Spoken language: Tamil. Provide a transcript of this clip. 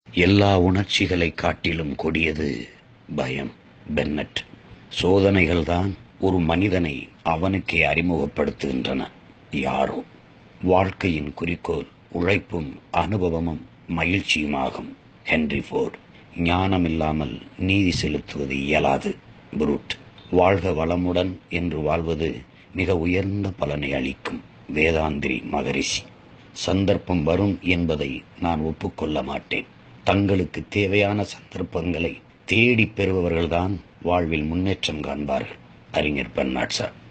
எல்லா உணர்ச்சிகளை காட்டிலும் கொடியது பயம் பென்னட் சோதனைகள்தான் ஒரு மனிதனை அவனுக்கே அறிமுகப்படுத்துகின்றன யாரோ வாழ்க்கையின் குறிக்கோள் உழைப்பும் அனுபவமும் மகிழ்ச்சியுமாகும் ஹென்றி ஃபோர்ட் ஞானமில்லாமல் நீதி செலுத்துவது இயலாது புரூட் வாழ்க வளமுடன் என்று வாழ்வது மிக உயர்ந்த பலனை அளிக்கும் வேதாந்திரி மகரிஷி சந்தர்ப்பம் வரும் என்பதை நான் ஒப்புக்கொள்ள மாட்டேன் தங்களுக்கு தேவையான சந்தர்ப்பங்களை தேடிப் பெறுபவர்கள்தான் வாழ்வில் முன்னேற்றம் காண்பார்கள் அறிஞர் பன்னாட் சார்